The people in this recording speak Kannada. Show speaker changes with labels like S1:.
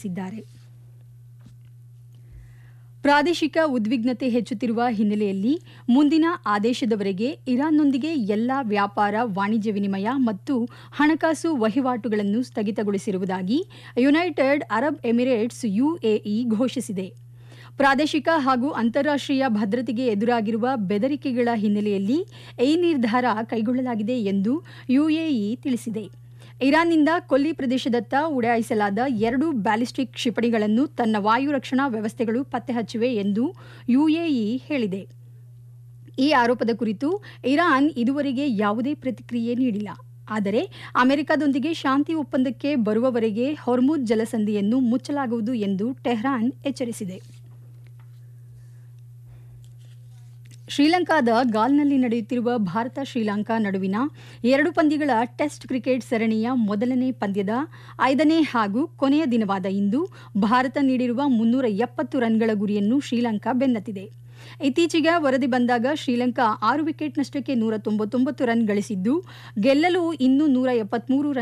S1: ತಿಳಿಸಿದ್ದಾರೆ ಪ್ರಾದೇಶಿಕ ಉದ್ವಿಗ್ನತೆ ಹೆಚ್ಚುತ್ತಿರುವ ಹಿನ್ನೆಲೆಯಲ್ಲಿ ಮುಂದಿನ ಆದೇಶದವರೆಗೆ ಇರಾನ್ನೊಂದಿಗೆ ಎಲ್ಲಾ ವ್ಯಾಪಾರ ವಾಣಿಜ್ಯ ವಿನಿಮಯ ಮತ್ತು ಹಣಕಾಸು ವಹಿವಾಟುಗಳನ್ನು ಸ್ಥಗಿತಗೊಳಿಸಿರುವುದಾಗಿ ಯುನೈಟೆಡ್ ಅರಬ್ ಎಮಿರೇಟ್ಸ್ ಯುಎಇ ಘೋಷಿಸಿದೆ ಪ್ರಾದೇಶಿಕ ಹಾಗೂ ಅಂತಾರಾಷ್ಟ್ರೀಯ ಭದ್ರತೆಗೆ ಎದುರಾಗಿರುವ ಬೆದರಿಕೆಗಳ ಹಿನ್ನೆಲೆಯಲ್ಲಿ ಈ ನಿರ್ಧಾರ ಕೈಗೊಳ್ಳಲಾಗಿದೆ ಎಂದು ಯುಎಇ ತಿಳಿಸಿದೆ ಇರಾನ್ನಿಂದ ಕೊಲ್ಲಿ ಪ್ರದೇಶದತ್ತ ಉಡಾಯಿಸಲಾದ ಎರಡು ಬ್ಯಾಲಿಸ್ಟಿಕ್ ಕ್ಷಿಪಣಿಗಳನ್ನು ತನ್ನ ವಾಯು ರಕ್ಷಣಾ ವ್ಯವಸ್ಥೆಗಳು ಪತ್ತೆ ಹಚ್ಚಿವೆ ಎಂದು ಯುಎಇ ಹೇಳಿದೆ ಈ ಆರೋಪದ ಕುರಿತು ಇರಾನ್ ಇದುವರೆಗೆ ಯಾವುದೇ ಪ್ರತಿಕ್ರಿಯೆ ನೀಡಿಲ್ಲ ಆದರೆ ಅಮೆರಿಕದೊಂದಿಗೆ ಶಾಂತಿ ಒಪ್ಪಂದಕ್ಕೆ ಬರುವವರೆಗೆ ಹೊರ್ಮುಜ್ ಜಲಸಂಧಿಯನ್ನು ಮುಚ್ಚಲಾಗುವುದು ಎಂದು ಟೆಹ್ರಾನ್ ಎಚ್ಚರಿಸಿದೆ ಶ್ರೀಲಂಕಾದ ಗಾಲ್ನಲ್ಲಿ ನಡೆಯುತ್ತಿರುವ ಭಾರತ ಶ್ರೀಲಂಕಾ ನಡುವಿನ ಎರಡು ಪಂದ್ಯಗಳ ಟೆಸ್ಟ್ ಕ್ರಿಕೆಟ್ ಸರಣಿಯ ಮೊದಲನೇ ಪಂದ್ಯದ ಐದನೇ ಹಾಗೂ ಕೊನೆಯ ದಿನವಾದ ಇಂದು ಭಾರತ ನೀಡಿರುವ ಮುನ್ನೂರ ಎಪ್ಪತ್ತು ರನ್ಗಳ ಗುರಿಯನ್ನು ಶ್ರೀಲಂಕಾ ಬೆನ್ನತ್ತಿದೆ ಇತ್ತೀಚೆಗೆ ವರದಿ ಬಂದಾಗ ಶ್ರೀಲಂಕಾ ಆರು ವಿಕೆಟ್ನಷ್ಟಕ್ಕೆ ನೂರ ತೊಂಬತ್ತೊಂಬತ್ತು ರನ್ ಗಳಿಸಿದ್ದು ಗೆಲ್ಲಲು ಇನ್ನೂ ನೂರ ಎಪ್ಪತ್ಮೂರು